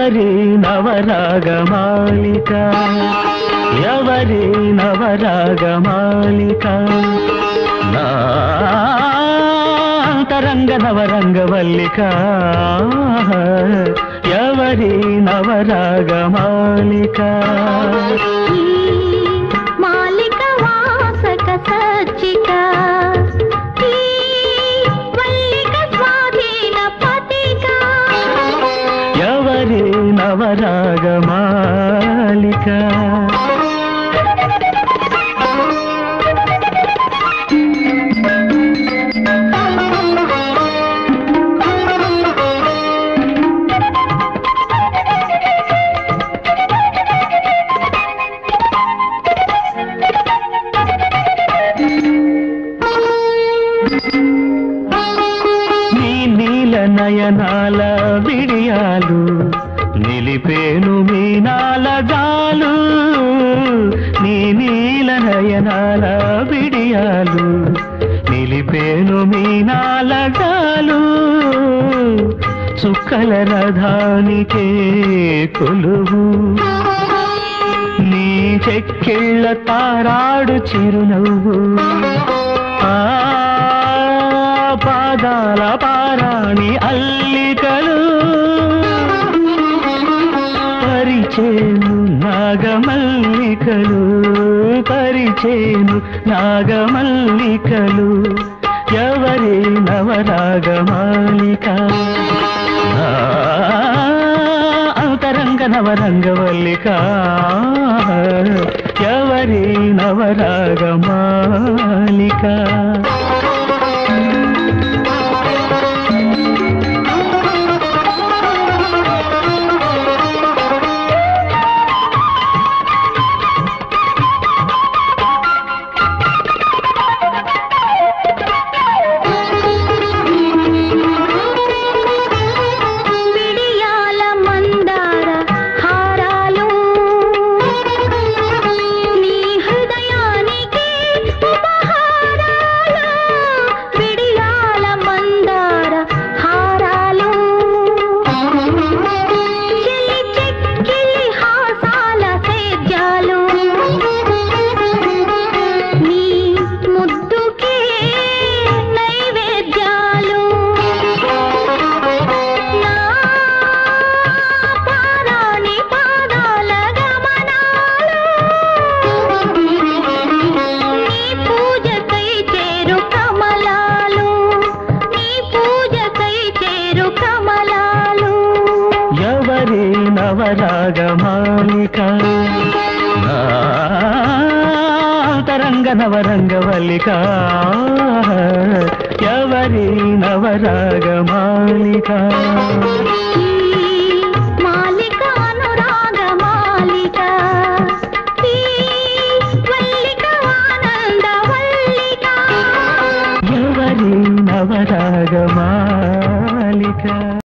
ఎవరి నవరాగమాలిక ఎవరి నవరాగమాలిక నా అంతరంగ నవరంగవల్లిక ఎవరి నవరాగమాలిక ఈ మాలిక వాసక సజ్జిక ఈ వల్లిక స్వాధీన పతిక ఎవరి నవరాగమాలిక నీ నీల నయనాల విడియాలు నిలిపేను మీ నాలగాలు నీ నీల నయనాల విడియాలు నిలిపేను మీ నాలగాలు చుక్కల రథానికే కొలువు నీ చెక్కిళ్ళ తారాడు చిరునవ్వు ఆ పాదాల పారాణి అల్లికలు పరిచేను నాగమల్లికలు పరిచేను నాగమల్లికలు ఎవరి నవరాగమాలిక ఆ, అంతరంగ నవరంగవల్లిక ఎవరి నవరాగమాలిక విడియాల మందార హారాలు నీ హృదయానికి ఉపహారాలు విడియాల మందార హారాలు చెలి చెక్కిలి హాసాల సేద్యాలు నీ ముద్దుకే నైవేద్యాలు నా పారాణి పాదాల గమనాలు నీ పూజకై చేరు కమలాలు నీ పూజకై చేరు కమలాలు ఎవరి నవరాగమాలిక ఆ, అంతరంగ నవరంగవల్లిక ఎవరి నవరాగమాలిక ఈ